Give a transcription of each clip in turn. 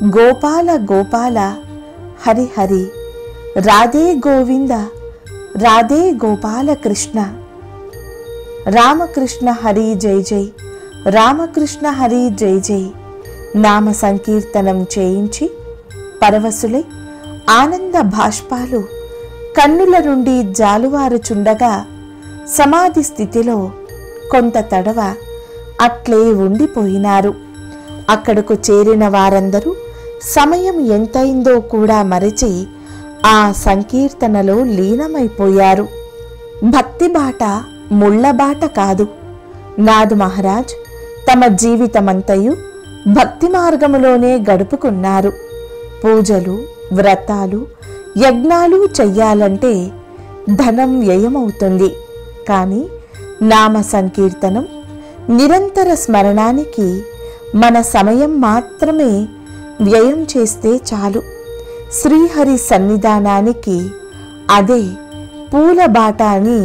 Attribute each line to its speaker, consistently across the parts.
Speaker 1: గోపాల గోపాల హరి హరి రాధే గోవింద రాధే గోపాల కృష్ణ రామకృష్ణ హరి జై జై రామకృష్ణ హరి జై జై నామ సంకీర్తనం చేయించి పరవశులై ఆనంద భాష్పాలు కన్నుల నుండి జాలువారుచుండగా సమాధి స్థితిలో కొంత తడవ అట్లే ఉండిపోయినారు అక్కడకు చేరిన వారందరూ సమయం ఎంతైందో కూడా మరచి ఆ సంకీర్తనలో లీనమైపోయారు భక్తి బాట ముళ్ళ బాట కాదు నాదు మహారాజ్ తమ జీవితమంతయు భక్తి మార్గములోనే గడుపుకున్నారు పూజలు వ్రతాలు యజ్ఞాలు చెయ్యాలంటే ధనం వ్యయమవుతుంది కానీ నామ సంకీర్తనం నిరంతర స్మరణానికి మన సమయం మాత్రమే వ్యయం చేస్తే చాలు శ్రీహరి సన్నిధానానికి అదే పూల బాట అని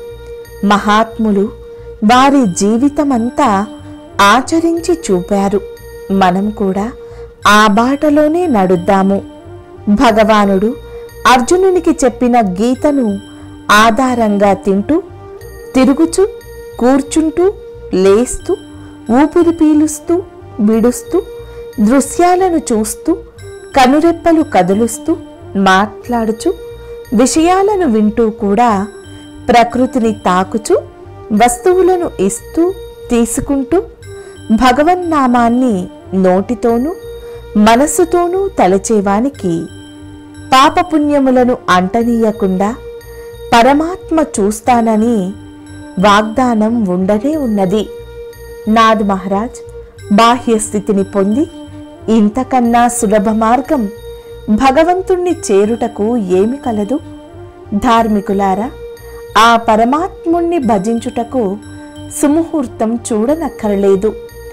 Speaker 1: మహాత్ములు వారి జీవితమంతా ఆచరించి చూపారు మనం కూడా ఆ బాటలోనే నడుద్దాము భగవానుడు అర్జునునికి చెప్పిన గీతను ఆధారంగా తింటూ తిరుగుచు కూర్చుంటూ లేస్తూ ఊపిరి పీలుస్తూ విడుస్తూ దృశ్యాలను చూస్తూ కనురెప్పలు కదులుస్తూ మాట్లాడుచు విషయాలను వింటూ కూడా ప్రకృతిని తాకుచు వస్తువులను ఇస్తూ తీసుకుంటూ భగవన్నామాన్ని నోటితోనూ మనస్సుతోనూ తలచేవానికి పాపపుణ్యములను అంటనీయకుండా పరమాత్మ చూస్తానని వాగ్దానం ఉండనే ఉన్నది నాద్ మహారాజ్ బాహ్య స్థితిని పొంది ఇంతకన్నా సులభ మార్గం భగవంతుణ్ణి చేరుటకు ఏమి కలదు ధార్మికులారా ఆ పరమాత్ముణ్ణి భజించుటకు సుముహూర్తం చూడనక్కరలేదు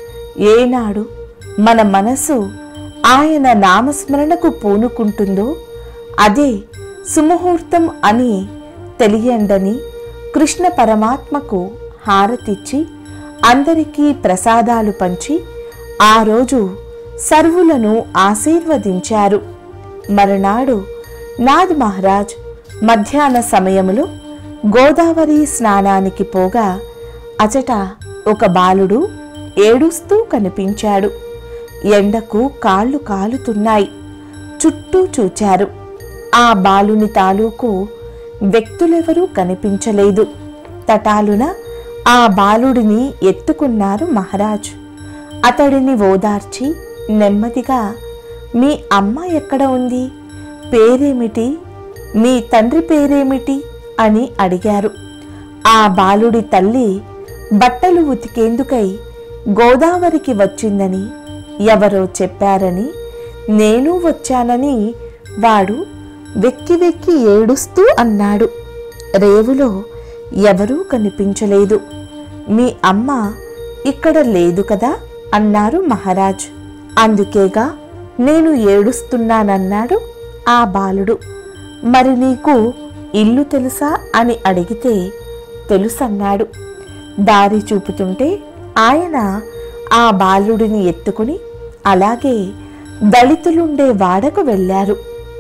Speaker 1: ఏనాడు మన మనసు ఆయన నామస్మరణకు పూనుకుంటుందో అదే సుముహూర్తం అని తెలియండని కృష్ణ పరమాత్మకు హారతిచ్చి అందరికీ ప్రసాదాలు పంచి ఆ రోజు సర్వులను ఆశీర్వదించారు మరునాడు నాద్ మహారాజ్ మధ్యాహ్న సమయములో గోదావరి స్నానానికి పోగా అచట ఒక బాలుడు ఏడుస్తూ కనిపించాడు ఎండకు కాళ్ళు కాలుతున్నాయి చుట్టూ చూచారు ఆ బాలుని తాలూకు వ్యక్తులెవరూ కనిపించలేదు తటాలున ఆ బాలుడిని ఎత్తుకున్నారు మహారాజ్ అతడిని ఓదార్చి నెమ్మదిగా మీ అమ్మ ఎక్కడ ఉంది పేరేమిటి మీ తండ్రి పేరేమిటి అని అడిగారు ఆ బాలుడి తల్లి బట్టలు ఉతికేందుకై గోదావరికి వచ్చిందని ఎవరో చెప్పారని నేను వచ్చానని వాడు వెక్కి వెక్కి ఏడుస్తూ అన్నాడు రేవులో ఎవరూ కనిపించలేదు మీ అమ్మ ఇక్కడ లేదు కదా అన్నారు మహారాజ్ అందుకేగా నేను ఏడుస్తున్నానన్నాడు ఆ బాలుడు మరి నీకు ఇల్లు తెలుసా అని అడిగితే తెలుసన్నాడు దారి చూపుతుంటే ఆయన ఆ బాలుడిని ఎత్తుకుని అలాగే దళితులుండే వాడకు వెళ్ళారు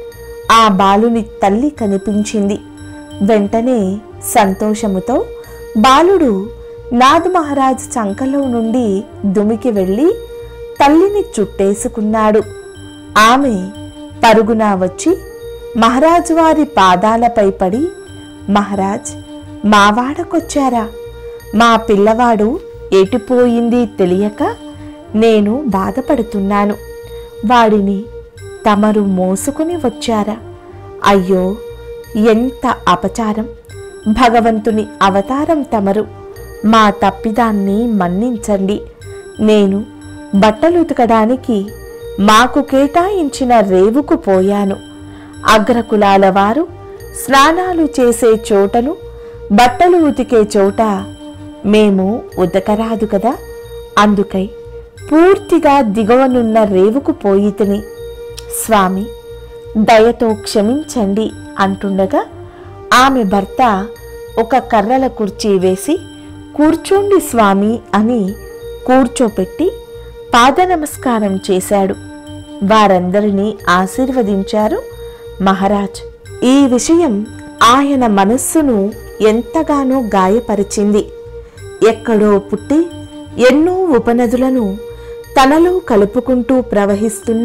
Speaker 1: ఆ బాలుని తల్లి కనిపించింది వెంటనే సంతోషముతో బాలుడు నాద్ మహారాజ్ చంకలో నుండి దుమికి వెళ్ళి తల్లిని చుట్టేసుకున్నాడు ఆమె పరుగున వచ్చి మహారాజ్ వారి పాదాలపై పడి మహారాజ్ మా వాడకొచ్చారా మా పిల్లవాడు ఎటుపోయింది తెలియక నేను బాధపడుతున్నాను వాడిని తమరు మోసుకుని వచ్చారా అయ్యో ఎంత అపచారం భగవంతుని అవతారం తమరు మా తప్పిదాన్ని మన్నించండి నేను బట్టలు ఉతకడానికి మాకు కేటాయించిన రేవుకు పోయాను అగ్రకులాల వారు స్నానాలు చేసే చోటను బట్టలు ఉతికే చోట మేము ఉతకరాదు కదా అందుకై పూర్తిగా దిగవనున్న రేవుకు పోయి తిని స్వామి దయతో క్షమించండి అంటుండగా ఆమె భర్త ఒక కర్రల కుర్చీ వేసి కూర్చోండి స్వామి అని కూర్చోపెట్టి పాద నమస్కారం చేశాడు వారందరినీ ఆశీర్వదించారు మహారాజ్ ఈ విషయం ఆయన మనస్సును ఎంతగానో గాయపరిచింది ఎక్కడో పుట్టి ఎన్నో ఉపనదులను తనలో కలుపుకుంటూ ప్రవహిస్తున్న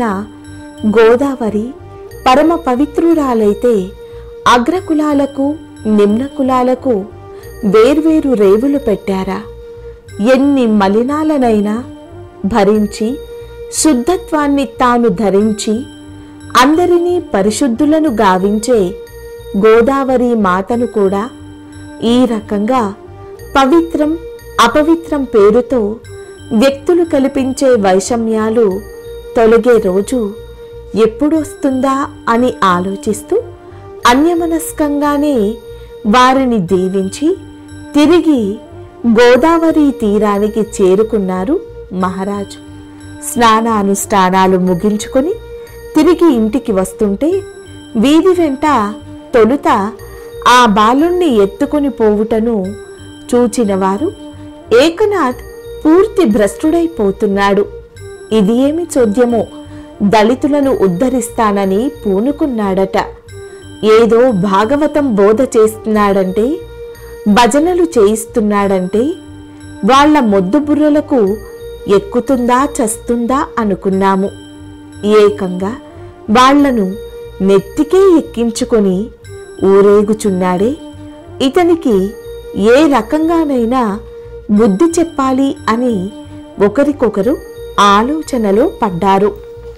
Speaker 1: గోదావరి పరమ పవిత్రురాలైతే అగ్రకులాలకు నిమ్న కులాలకు వేర్వేరు రేవులు పెట్టారా ఎన్ని మలినాలనైనా భరించి శుద్ధత్వాన్ని తాను ధరించి అందరినీ పరిశుద్ధులను గావించే గోదావరి మాతను కూడా ఈ రకంగా పవిత్రం అపవిత్రం పేరుతో వ్యక్తులు కల్పించే వైషమ్యాలు తొలగే రోజు ఎప్పుడొస్తుందా అని ఆలోచిస్తూ అన్యమనస్కంగానే వారిని దీవించి తిరిగి గోదావరి తీరానికి చేరుకున్నారు మహారాజు స్నానానుష్ఠానాలు ముగించుకొని తిరిగి ఇంటికి వస్తుంటే వీధి వెంట తొలుత ఆ బాలుణ్ణి ఎత్తుకుని పోవుటను చూచిన వారు ఏకనాథ్ పూర్తి భ్రష్టుడైపోతున్నాడు ఇది ఏమి చోద్యమో దళితులను ఉద్ధరిస్తానని పూనుకున్నాడట ఏదో భాగవతం బోధ చేస్తున్నాడంటే భజనలు చేయిస్తున్నాడంటే వాళ్ళ మొద్దు బుర్రలకు ఎక్కుతుందా చస్తుందా అనుకున్నాము ఏకంగా వాళ్లను నెత్తికే ఎక్కించుకొని ఊరేగుచున్నాడే ఇతనికి ఏ రకంగానైనా బుద్ధి చెప్పాలి అని ఒకరికొకరు ఆలోచనలో పడ్డారు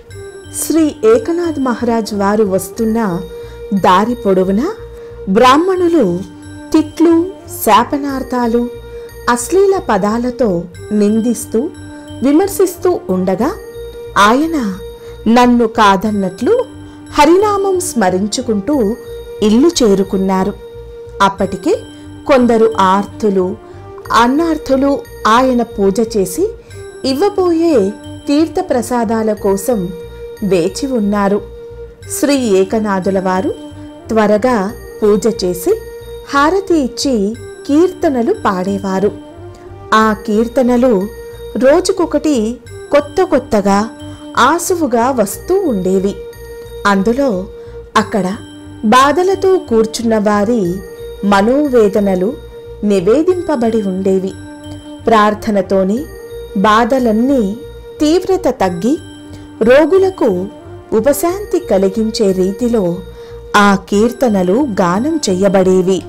Speaker 1: శ్రీ ఏకనాథ్ మహారాజ్ వారు వస్తున్న దారి పొడవున బ్రాహ్మణులు తిట్లు శాపనార్థాలు అశ్లీల పదాలతో నిందిస్తూ విమర్శిస్తూ ఉండగా ఆయన నన్ను కాదన్నట్లు హరినామం స్మరించుకుంటూ ఇల్లు చేరుకున్నారు అప్పటికే కొందరు ఆర్తులు అన్నార్థులు ఆయన పూజ చేసి ఇవ్వబోయే తీర్థ ప్రసాదాల కోసం వేచి ఉన్నారు శ్రీ ఏకనాథుల వారు త్వరగా పూజ చేసి హారతి ఇచ్చి కీర్తనలు పాడేవారు ఆ కీర్తనలు రోజుకొకటి కొత్త కొత్తగా ఆసువుగా వస్తూ ఉండేవి అందులో అక్కడ బాధలతో కూర్చున్న వారి మనోవేదనలు నివేదింపబడి ఉండేవి ప్రార్థనతోనే బాధలన్నీ తీవ్రత తగ్గి రోగులకు ఉపశాంతి కలిగించే రీతిలో ఆ కీర్తనలు గానం చెయ్యబడేవి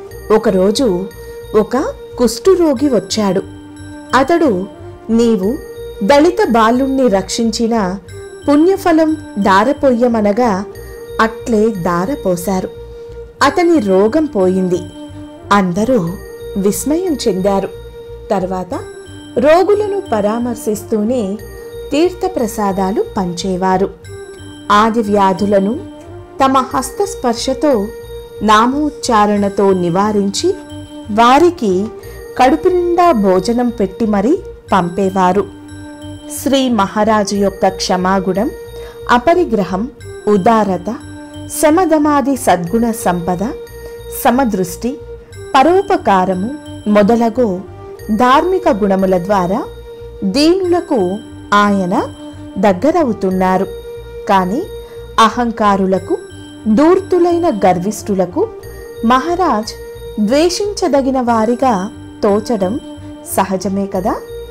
Speaker 1: ఒకరోజు ఒక కుష్ఠురోగి వచ్చాడు అతడు నీవు దళిత బాలుణ్ణి రక్షించిన పుణ్యఫలం దారపోయ్యమనగా అట్లే దారపోశారు అతని రోగం పోయింది అందరూ విస్మయం చెందారు తర్వాత రోగులను పరామర్శిస్తూనే తీర్థప్రసాదాలు పంచేవారు ఆది వ్యాధులను తమ హస్తస్పర్శతో నామోచ్చారణతో నివారించి వారికి కడుపు నిండా భోజనం పెట్టి మరీ పంపేవారు శ్రీ మహారాజు యొక్క క్షమాగుణం అపరిగ్రహం ఉదారత శమదమాది సద్గుణ సంపద సమదృష్టి పరోపకారము మొదలగు ధార్మిక గుణముల ద్వారా దీనులకు ఆయన దగ్గరవుతున్నారు కానీ అహంకారులకు దూర్తులైన గర్విష్ఠులకు మహారాజ్ ద్వేషించదగిన వారిగా తోచడం సహజమే కదా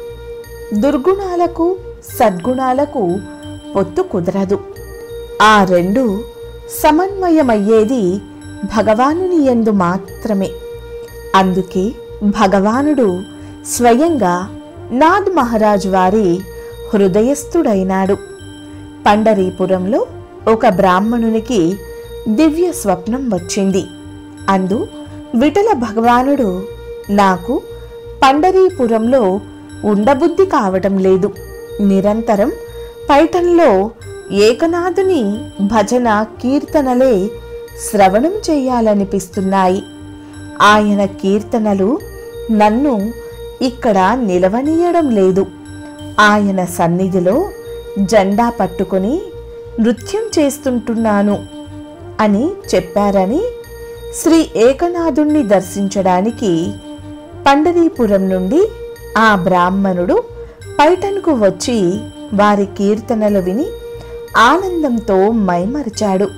Speaker 1: దుర్గుణాలకు సద్గుణాలకు పొత్తు కుదరదు ఆ రెండు సమన్వయమయ్యేది భగవానుని యందు మాత్రమే అందుకే భగవానుడు స్వయంగా నాద్ మహారాజ్ వారి హృదయస్థుడైనాడు పండరీపురంలో ఒక బ్రాహ్మణునికి దివ్య స్వప్నం వచ్చింది అందు విఠల భగవానుడు నాకు పండరీపురంలో ఉండబుద్ధి కావటం లేదు నిరంతరం పైటంలో ఏకనాథుని భజన కీర్తనలే శ్రవణం చేయాలనిపిస్తున్నాయి ఆయన కీర్తనలు నన్ను ఇక్కడ నిలవనీయడం లేదు ఆయన సన్నిధిలో జెండా పట్టుకొని నృత్యం చేస్తుంటున్నాను అని చెప్పారని శ్రీ ఏకనాథుణ్ణి దర్శించడానికి పండరీపురం నుండి ఆ బ్రాహ్మణుడు పైటన్కు వచ్చి వారి కీర్తనలు విని ఆనందంతో మైమరిచాడు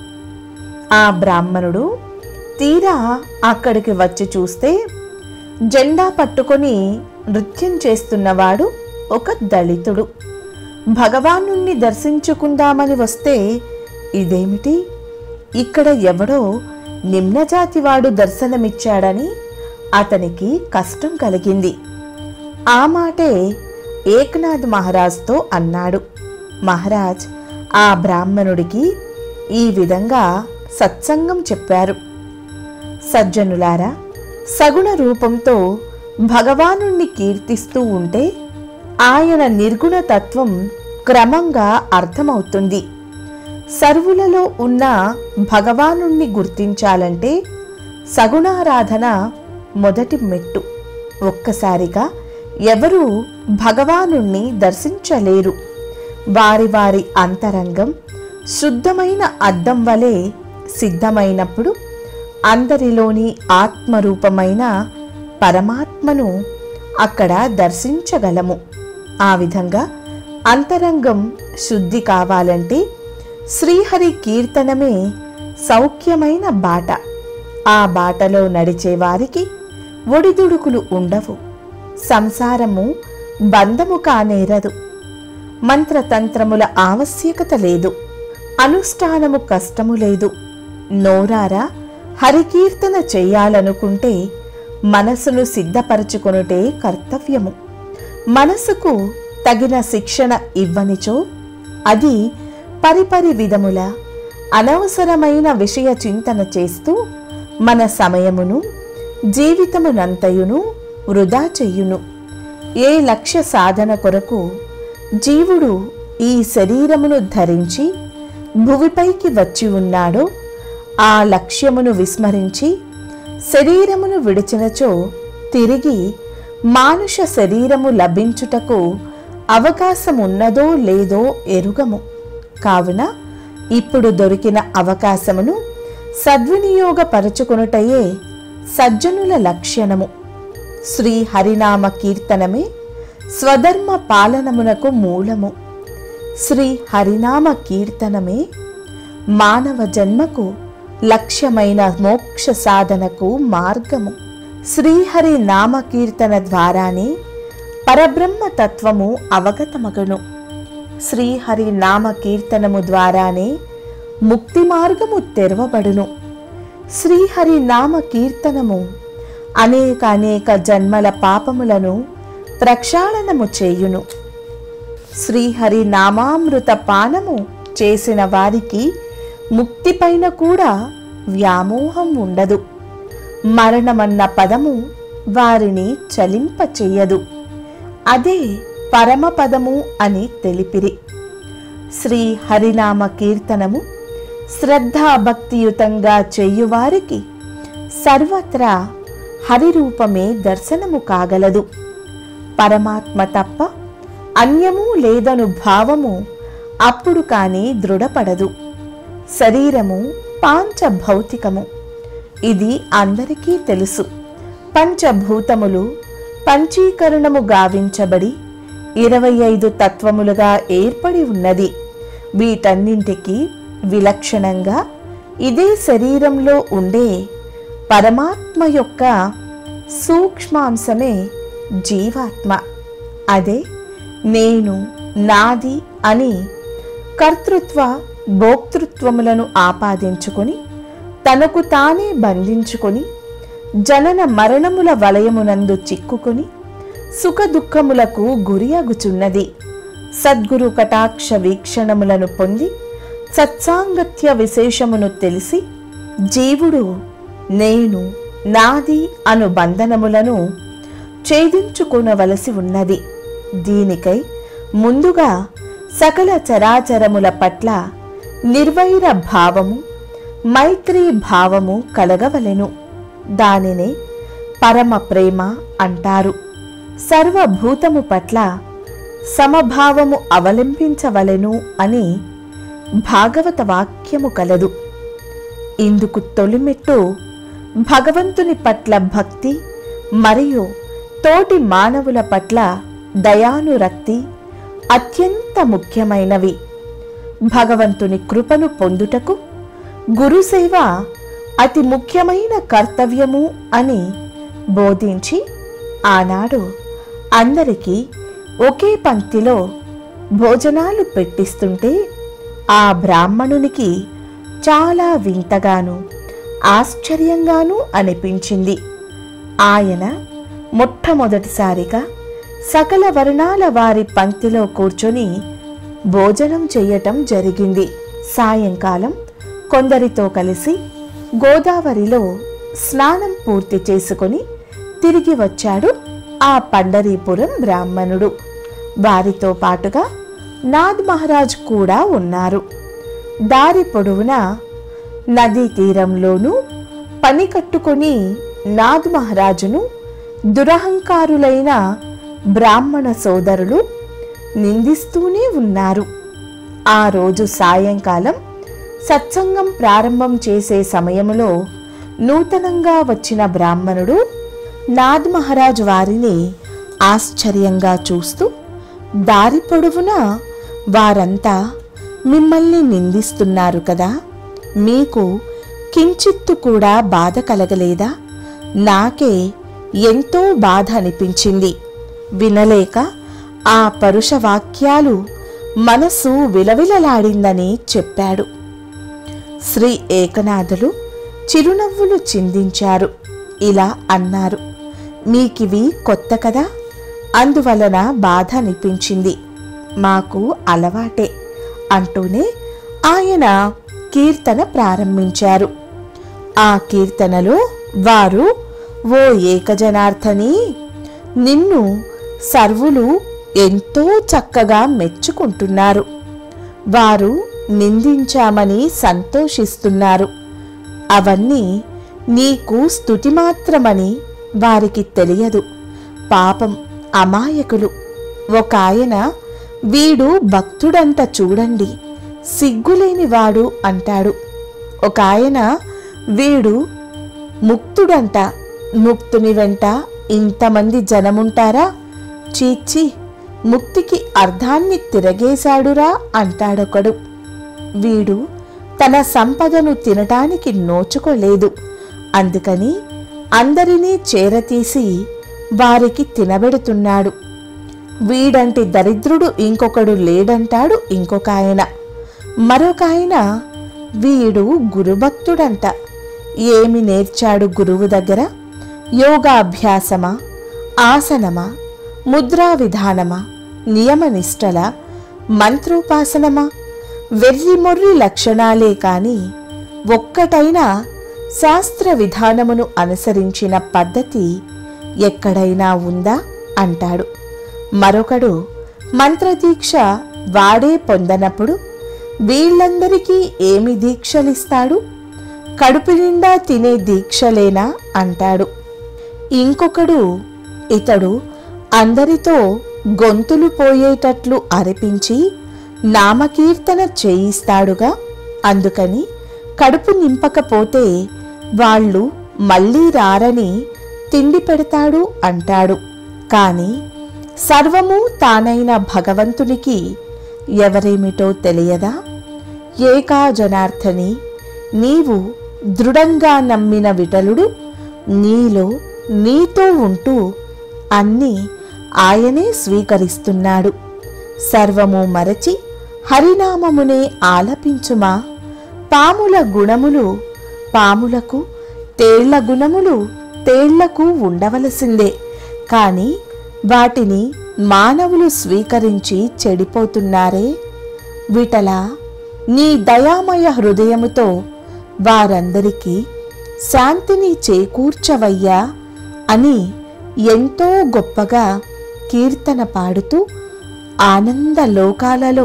Speaker 1: ఆ బ్రాహ్మణుడు తీరా అక్కడికి వచ్చి చూస్తే జెండా పట్టుకొని నృత్యం చేస్తున్నవాడు ఒక దళితుడు భగవాను దర్శించుకుందామని వస్తే ఇదేమిటి ఇక్కడ ఎవడో నిమ్నజాతివాడు దర్శనమిచ్చాడని అతనికి కష్టం కలిగింది ఆ మాటే ఏకనాథ్ మహారాజ్తో అన్నాడు మహారాజ్ ఆ బ్రాహ్మణుడికి ఈ విధంగా సత్సంగం చెప్పారు సజ్జనులారా సగుణ రూపంతో భగవానుణ్ణి కీర్తిస్తూ ఉంటే ఆయన నిర్గుణ తత్వం క్రమంగా అర్థమవుతుంది సర్వులలో ఉన్న భగవానుణ్ణి గుర్తించాలంటే సగుణారాధన మొదటి మెట్టు ఒక్కసారిగా ఎవరూ భగవానుణ్ణి దర్శించలేరు వారి వారి అంతరంగం శుద్ధమైన అద్దం వలె సిద్ధమైనప్పుడు అందరిలోని ఆత్మరూపమైన పరమాత్మను అక్కడ దర్శించగలము ఆ విధంగా అంతరంగం శుద్ధి కావాలంటే శ్రీహరి కీర్తనమే సౌఖ్యమైన బాట ఆ బాటలో నడిచే వారికి ఒడిదుడుకులు ఉండవు సంసారము బంధము కానేరదు మంత్రతంత్రముల ఆవశ్యకత లేదు అనుష్ఠానము కష్టము లేదు నోరారా హరికీర్తన చెయ్యాలనుకుంటే మనసును సిద్ధపరచుకొనుటే కర్తవ్యము మనసుకు తగిన శిక్షణ ఇవ్వనిచో అది పరిపరి విధముల అనవసరమైన విషయ చింతన చేస్తూ మన సమయమును జీవితమునంతయును వృధా చెయ్యును ఏ లక్ష్య సాధన కొరకు జీవుడు ఈ శరీరమును ధరించి భువిపైకి వచ్చి ఉన్నాడో ఆ లక్ష్యమును విస్మరించి శరీరమును విడిచినచో తిరిగి మానుష శరీరము లభించుటకు అవకాశమున్నదో లేదో ఎరుగము కావున ఇప్పుడు దొరికిన అవకాశమును సద్వినియోగపరచుకొనుటయే సజ్జనుల లక్షణము శ్రీ హరినామ కీర్తనమే స్వధర్మ పాలనమునకు మూలము శ్రీ హరినామ కీర్తనమే మానవ జన్మకు లక్ష్యమైన మోక్ష సాధనకు మార్గము శ్రీహరి నామ కీర్తన ద్వారానే పరబ్రహ్మ తత్వము అవగతమగను శ్రీహరి నామ కీర్తనము ద్వారానే ముక్తి మార్గము తెరవబడును శ్రీహరి నామ కీర్తనము అనేక అనేక జన్మల పాపములను ప్రక్షాళనము చేయును శ్రీహరి నామామృత పానము చేసిన వారికి ముక్తిపైన కూడా వ్యామోహం ఉండదు మరణమన్న పదము వారిని చలింపచేయదు అదే పరమపదము అని తెలిపిరి శ్రీ హరినామ కీర్తనము శ్రద్ధాభక్తియుతంగా చెయ్యువారికి సర్వత్రా హరిరూపమే దర్శనము కాగలదు పరమాత్మ తప్ప అన్యము లేదను భావము అప్పుడు కాని దృఢపడదు శరీరము పాంచభౌతికము ఇది అందరికీ తెలుసు పంచభూతములు పంచీకరణము గావించబడి ఇరవై ఐదు తత్వములుగా ఏర్పడి ఉన్నది వీటన్నింటికి విలక్షణంగా ఇదే శరీరంలో ఉండే పరమాత్మ యొక్క సూక్ష్మాంశమే జీవాత్మ అదే నేను నాది అని కర్తృత్వ భోక్తృత్వములను ఆపాదించుకొని తనకు తానే బంధించుకొని జనన మరణముల వలయమునందు చిక్కుకొని సుఖదుఖములకు గురియగుచున్నది సద్గురు కటాక్ష వీక్షణములను పొంది సత్సాంగత్య విశేషమును తెలిసి జీవుడు నేను నాది అను బంధనములను ఛేదించుకొనవలసి ఉన్నది దీనికై ముందుగా సకల చరాచరముల పట్ల నిర్వైర భావము మైత్రీ భావము కలగవలెను దానినే పరమ ప్రేమ అంటారు సర్వభూతము పట్ల సమభావము అవలంబించవలెను అని భాగవత వాక్యము కలదు ఇందుకు తొలిమెట్టు భగవంతుని పట్ల భక్తి మరియు తోటి మానవుల పట్ల దయానురక్తి అత్యంత ముఖ్యమైనవి భగవంతుని కృపను పొందుటకు గురుసేవ అతి ముఖ్యమైన కర్తవ్యము అని బోధించి ఆనాడు అందరికీ ఒకే పంక్తిలో భోజనాలు పెట్టిస్తుంటే ఆ బ్రాహ్మణునికి చాలా వింతగాను ఆశ్చర్యంగాను అనిపించింది ఆయన మొట్టమొదటిసారిగా సకల వర్ణాల వారి పంక్తిలో కూర్చొని భోజనం చెయ్యటం జరిగింది సాయంకాలం కొందరితో కలిసి గోదావరిలో స్నానం పూర్తి చేసుకొని తిరిగి వచ్చాడు ఆ పండరీపురం బ్రాహ్మణుడు వారితో పాటుగా నాద్ మహారాజ్ కూడా ఉన్నారు దారి పొడవునా నదీ తీరంలోనూ పని కట్టుకొని నాద్ మహారాజును దురహంకారులైన బ్రాహ్మణ సోదరులు నిందిస్తూనే ఉన్నారు ఆ రోజు సాయంకాలం సత్సంగం ప్రారంభం చేసే సమయంలో నూతనంగా వచ్చిన బ్రాహ్మణుడు నాద్ మహారాజ్ వారిని ఆశ్చర్యంగా చూస్తూ దారి పొడవునా వారంతా మిమ్మల్ని నిందిస్తున్నారు కదా మీకు కించిత్తు కూడా బాధ కలగలేదా నాకే ఎంతో బాధ అనిపించింది వినలేక ఆ పరుష వాక్యాలు మనసు విలవిలలాడిందని చెప్పాడు శ్రీ ఏకనాథులు చిరునవ్వులు చిందించారు ఇలా అన్నారు మీకివి కొత్త కదా అందువలన బాధ అనిపించింది మాకు అలవాటే అంటూనే ఆయన కీర్తన ప్రారంభించారు ఆ కీర్తనలో వారు ఓ ఏకజనార్థని నిన్ను సర్వులు ఎంతో చక్కగా మెచ్చుకుంటున్నారు వారు నిందించామని సంతోషిస్తున్నారు అవన్నీ నీకు స్తుతి మాత్రమని వారికి తెలియదు పాపం అమాయకులు ఒక ఆయన వీడు భక్తుడంట చూడండి సిగ్గులేనివాడు అంటాడు ఒక ఆయన వీడు ముక్తుడంట ముక్తుని వెంట ఇంతమంది జనముంటారా చీచి ముక్తికి అర్ధాన్ని తిరగేశాడురా అంటాడొకడు వీడు తన సంపదను తినటానికి నోచుకోలేదు అందుకని అందరినీ చేరతీసి వారికి తినబెడుతున్నాడు వీడంటి దరిద్రుడు ఇంకొకడు లేడంటాడు ఇంకొక ఆయన మరొక ఆయన వీడు గురుభక్తుడంట ఏమి నేర్చాడు గురువు దగ్గర యోగాభ్యాసమా ఆసనమా ముద్రా విధానమా నియమనిష్టల మంత్రోపాసనమా వెర్రిమొర్రి లక్షణాలే కాని ఒక్కటైనా శాస్త్ర విధానమును అనుసరించిన పద్ధతి ఎక్కడైనా ఉందా అంటాడు మరొకడు మంత్రదీక్ష వాడే పొందనప్పుడు వీళ్ళందరికీ ఏమి దీక్షలిస్తాడు కడుపు నిండా తినే దీక్షలేనా అంటాడు ఇంకొకడు ఇతడు అందరితో గొంతులు పోయేటట్లు అరిపించి నామకీర్తన చేయిస్తాడుగా అందుకని కడుపు నింపకపోతే వాళ్ళు మళ్ళీ రారని తిండి పెడతాడు అంటాడు కాని సర్వము తానైన భగవంతునికి ఎవరేమిటో తెలియదా ఏకా జనార్థని నీవు దృఢంగా నమ్మిన విటలుడు నీలో నీతో ఉంటూ అన్నీ ఆయనే స్వీకరిస్తున్నాడు సర్వము మరచి హరినామమునే ఆలపించుమా పాముల గుణములు పాములకు తేళ్ల గుణములు తేళ్లకు ఉండవలసిందే కాని వాటిని మానవులు స్వీకరించి చెడిపోతున్నారే విటల నీ దయామయ హృదయముతో వారందరికీ శాంతిని చేకూర్చవయ్యా అని ఎంతో గొప్పగా కీర్తన పాడుతూ ఆనంద లోకాలలో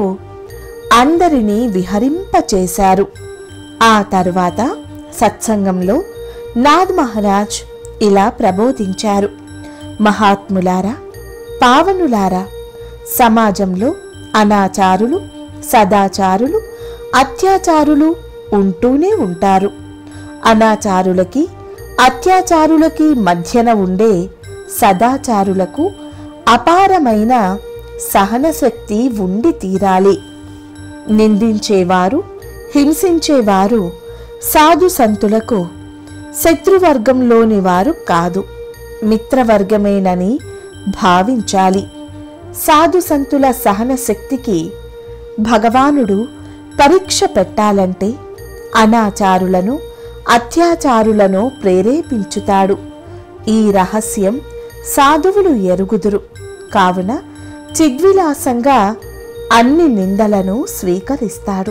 Speaker 1: అందరినీ విహరింపచేశారు ఆ తర్వాత సత్సంగంలో నాద్ మహారాజ్ ఇలా ప్రబోధించారు మహాత్ములారా పావనులారా సమాజంలో అనాచారులు సదాచారులు అత్యాచారులు ఉంటూనే ఉంటారు అనాచారులకి అత్యాచారులకి మధ్యన ఉండే సదాచారులకు అపారమైన సహనశక్తి ఉండి తీరాలి నిందించేవారు హింసించేవారు సాధు సంతులకు శత్రువర్గంలోని వారు కాదు మిత్రవర్గమేనని భావించాలి సాధు సంతుల సహన శక్తికి భగవానుడు పరీక్ష పెట్టాలంటే అనాచారులను అత్యాచారులను ప్రేరేపించుతాడు ఈ రహస్యం సాధువులు ఎరుగుదురు కావున చిద్విలాసంగా అన్ని నిందలను స్వీకరిస్తాడు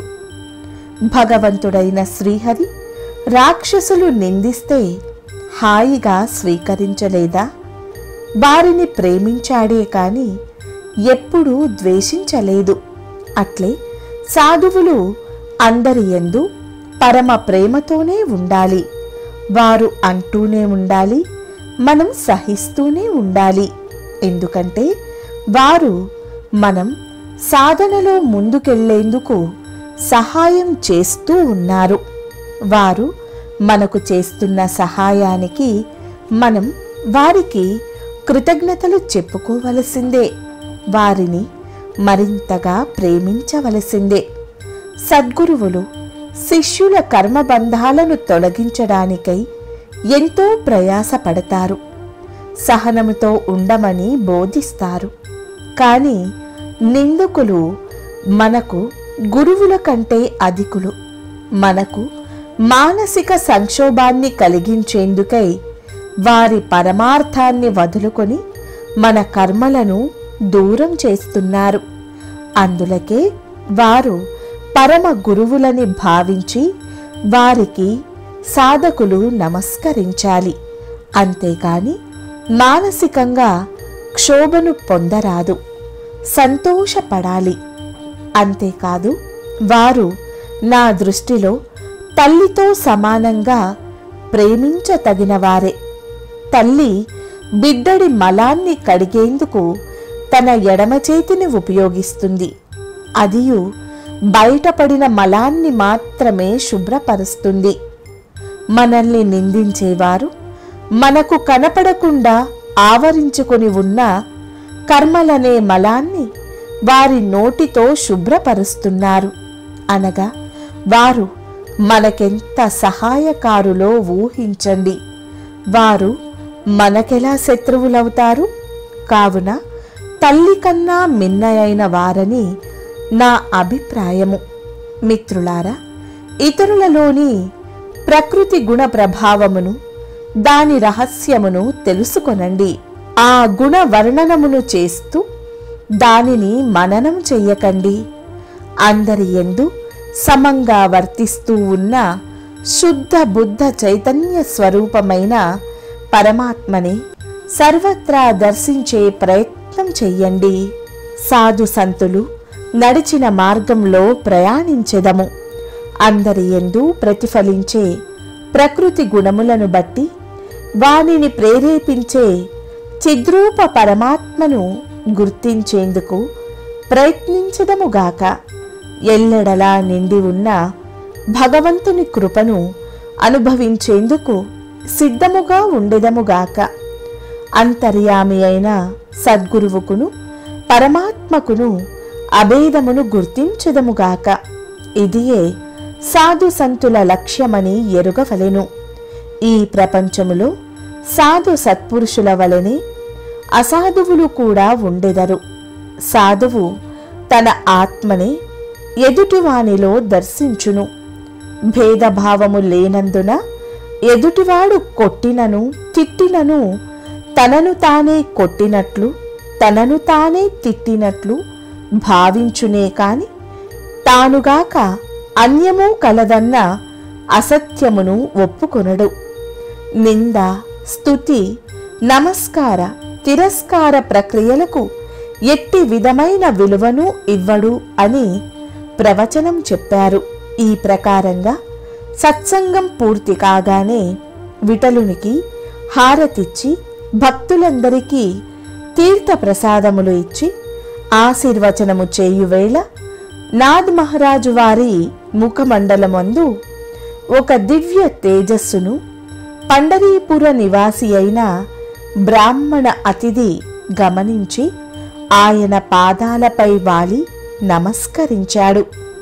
Speaker 1: భగవంతుడైన శ్రీహరి రాక్షసులు నిందిస్తే హాయిగా స్వీకరించలేదా వారిని ప్రేమించాడే కాని ఎప్పుడూ ద్వేషించలేదు అట్లే సాధువులు అందరి ఎందు పరమ ప్రేమతోనే ఉండాలి వారు అంటూనే ఉండాలి మనం సహిస్తూనే ఉండాలి ఎందుకంటే వారు మనం సాధనలో ముందుకెళ్లేందుకు సహాయం చేస్తూ ఉన్నారు వారు మనకు చేస్తున్న సహాయానికి మనం వారికి కృతజ్ఞతలు చెప్పుకోవలసిందే వారిని మరింతగా ప్రేమించవలసిందే సద్గురువులు శిష్యుల కర్మబంధాలను తొలగించడానికై ఎంతో ప్రయాసపడతారు సహనముతో ఉండమని బోధిస్తారు కానీ నిందకులు మనకు గురువుల కంటే అధికులు మనకు మానసిక సంక్షోభాన్ని కలిగించేందుకై వారి పరమార్థాన్ని వదులుకొని మన కర్మలను దూరం చేస్తున్నారు అందులకే వారు పరమ గురువులని భావించి వారికి సాధకులు నమస్కరించాలి అంతేకాని మానసికంగా క్షోభను పొందరాదు సంతోషపడాలి అంతేకాదు వారు నా దృష్టిలో తల్లితో సమానంగా ప్రేమించతగిన వారే తల్లి బిడ్డడి మలాన్ని కడిగేందుకు తన ఎడమ చేతిని ఉపయోగిస్తుంది అదియు బయటపడిన మలాన్ని మాత్రమే శుభ్రపరుస్తుంది మనల్ని నిందించేవారు మనకు కనపడకుండా ఆవరించుకొని ఉన్న కర్మలనే మలాన్ని వారి నోటితో శుభ్రపరుస్తున్నారు అనగా వారు మనకెంత సహాయకారులో ఊహించండి వారు మనకెలా శత్రువులవుతారు కావున తల్లి కన్నా మిన్నయైన వారని నా అభిప్రాయము మిత్రులారా ఇతరులలోని ప్రకృతి గుణ ప్రభావమును దాని రహస్యమును తెలుసుకొనండి ఆ గుణ వర్ణనమును చేస్తూ దానిని మననం చెయ్యకండి అందరి ఎందు సమంగా వర్తిస్తూ ఉన్న శుద్ధ బుద్ధ చైతన్య స్వరూపమైన పరమాత్మని సర్వత్రా దర్శించే ప్రయత్నం చెయ్యండి సాధు సంతులు నడిచిన మార్గంలో ప్రయాణించెదము అందరి ఎందు ప్రతిఫలించే ప్రకృతి గుణములను బట్టి వానిని ప్రేరేపించే చిద్రూప పరమాత్మను గుర్తించేందుకు ప్రయత్నించదముగాక ఎల్లెడలా నిండి ఉన్న భగవంతుని కృపను అనుభవించేందుకు సిద్ధముగా ఉండెదముగాక అంతర్యామి అయిన సద్గురువుకును పరమాత్మకును అభేదమును గుర్తించదముగాక ఇదియే సాధు సంతుల లక్ష్యమని ఎరుగవలెను ఈ ప్రపంచములో సాధు సత్పురుషుల వలనే అసాధువులు కూడా ఉండెదరు సాధువు తన ఆత్మని ఎదుటివానిలో దర్శించును భేదభావము లేనందున ఎదుటివాడు కొట్టినను తిట్టినను తనను తానే కొట్టినట్లు తనను తానే తిట్టినట్లు భావించునే కాని తానుగాక అన్యము కలదన్న అసత్యమును ఒప్పుకొనడు నింద స్తుతి నమస్కార తిరస్కార ప్రక్రియలకు ఎట్టి విధమైన విలువను ఇవ్వడు అని ప్రవచనం చెప్పారు ఈ ప్రకారంగా సత్సంగం పూర్తి కాగానే విటలునికి హారతిచ్చి భక్తులందరికీ తీర్థ ప్రసాదములు ఇచ్చి ఆశీర్వచనము చేయువేళ నాద్ మహారాజు వారి ముఖమండలమందు ఒక దివ్య తేజస్సును పండరీపుర నివాసి అయిన బ్రాహ్మణ అతిథి గమనించి ఆయన పాదాలపై వాలి నమస్కరించాడు